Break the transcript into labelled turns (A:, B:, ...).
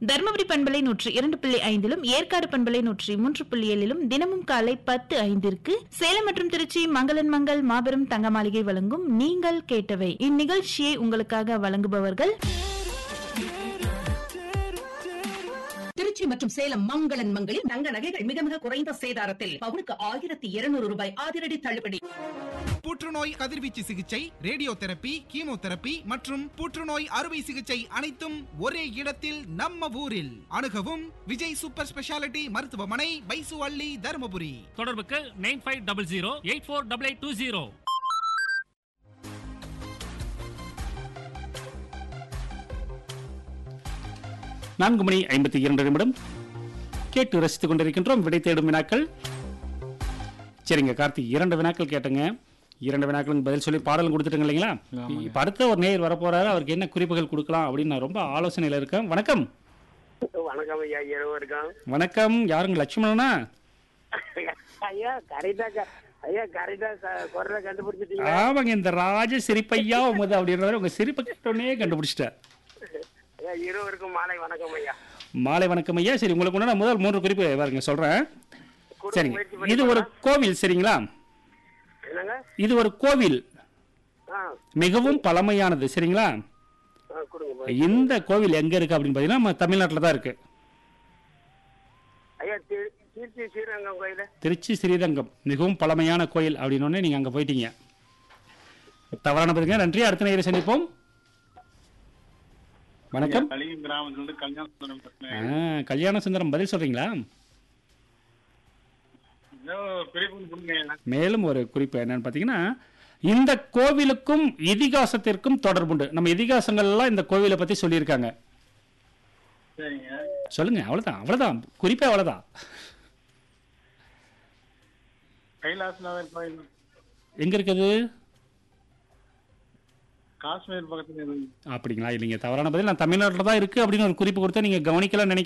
A: தருமபுரி பண்பலை நூற்றி இரண்டு புள்ளி ஐந்திலும் ஏற்காடு பண்பலை நூற்றி மூன்று புள்ளி ஏழிலும் தினமும் காலை பத்து ஐந்திற்கு சேலம் மற்றும் திருச்சி மங்களன் மங்கள் மாபெரும் தங்க மாளிகை வழங்கும் நீங்கள் கேட்டவை இந்நிகழ்ச்சியை உங்களுக்காக வழங்குபவர்கள்
B: திருச்சி மற்றும் சேலம் மங்களன் மங்களில் தங்க நகைகள் மிக மிக குறைந்த சேதாரத்தில் பவுனுக்கு ஆயிரத்தி இருநூறு ரூபாய் அதிரடி தள்ளுபடி
C: புற்றுநோய் கதிர்வீச்சு சிகிச்சை ரேடியோ தெரப்பி கீமோதெரப்பி மற்றும் புற்றுநோய் அறுவை சிகிச்சை அனைத்தும் ஒரே இடத்தில் நம்ம ஊரில் அணுகவும் விஜய் சூப்பர் ஸ்பெஷாலிட்டி மருத்துவமனை பைசு அள்ளி தருமபுரி
D: தொடர்புக்கு nine five double zero eight four double eight two zero
E: நான்கு மணி ஐம்பத்தி இரண்டு நிமிடம் கேட்டு ரசித்துக் கொண்டிருக்கின்றோம் விடை தேடும் வினாக்கள் சரிங்க கார்த்திக் இரண்டு வினாக்கள் கேட்டுங்க இரண்டு வினாக்களுக்கு பதில் சொல்லி பாடலும் கொடுத்துட்டுங்க இல்லைங்களா இப்ப அடுத்த ஒரு நேயர் வரப்போறாரு அவருக்கு என்ன குறிப்புகள் கொடுக்கலாம் அப்படின்னு நான் ரொம்ப ஆலோசனையில இருக்கேன் வணக்கம்
F: வணக்கம் ஐயா இரவு வணக்கம்
E: வணக்கம் யாருங்க லட்சுமணனா
F: ஐயா கரெக்டா க- ஐயா கரெக்டா குரலை கண்டுபிடிச்சிட்டீங்க
E: ஆமாங்க இந்த ராஜ சிரிப்பையா முத அப்படின்றத உங்க சிரிப்பை கேட்டோடனே கண்டுபிடிச்சிட்டேன்
F: ஐயா இருவருக்கும் மாலை வணக்கம் ஐயா
E: மாலை வணக்கம் ஐயா சரி உங்களுக்கு முன்னாடி முதல் மூன்று குறிப்பு பாருங்க சொல்றேன்
F: கொடுங்க,
E: சரிங்க
F: முயற்சி பண்ணி
E: இது ஒரு
F: பார்க்கலாம்.
E: கோவில் சரிங்களா
F: என்னங்க
E: இது ஒரு கோவில்
F: ஆ
E: மிகவும் பழமையானது சரிங்களா
F: ஆ கொடுங்க
E: இந்த கோவில் எங்க இருக்கு அப்படின்னு பாத்தீங்கன்னா நம்ம தமிழ்நாட்டில் தான் இருக்கு
F: ஐயா தி- திருச்சி ஸ்ரீரங்கம் கோயில
E: திருச்சி ஸ்ரீரங்கம் மிகவும் பழமையான கோயில் அப்படின்னு நீங்க அங்க போயிட்டீங்க தவறான பதிலுங்க நன்றி அடுத்த நேரம் சந்திப்போம் வணக்கம்
G: கலிங்க கிராமத்துல கல்யாண சுந்தரம் பேசுறேன்
E: ஆ, கல்யாண சுந்தரம் பதில் சொல்றீங்களா
G: ஏதோ குறிப்பு கொடுங்க
E: மேலும் ஒரு குறிப்பு என்னன்னு பாத்தீங்கன்னா இந்த கோவிலுக்கும் இதிகாசத்திற்கும் தொடர்புண்டு நம்ம இதிகாசங்கள்லாம் இந்த கோவிலை பத்தி சொல்லியிருக்காங்க
G: சரிங்க
E: சொல்லுங்க அவ்வளவுதான் அவ்வளவுதான் குறிப்பே அவ்வளவுதான்
G: கைலாசநாதர் கோயில்
E: எங்க இருக்குது
G: காஷ்மீர் பக்கத்துல இருக்கு
E: அப்படிங்களா இல்லைங்க தவறான பதில் நான் தமிழ்நாட்டில் தான் இருக்கு அப்படின்னு ஒரு குறிப்பு கொடுத்தா நீங்க கவனிக்கலாம் நினைக்கிறேன்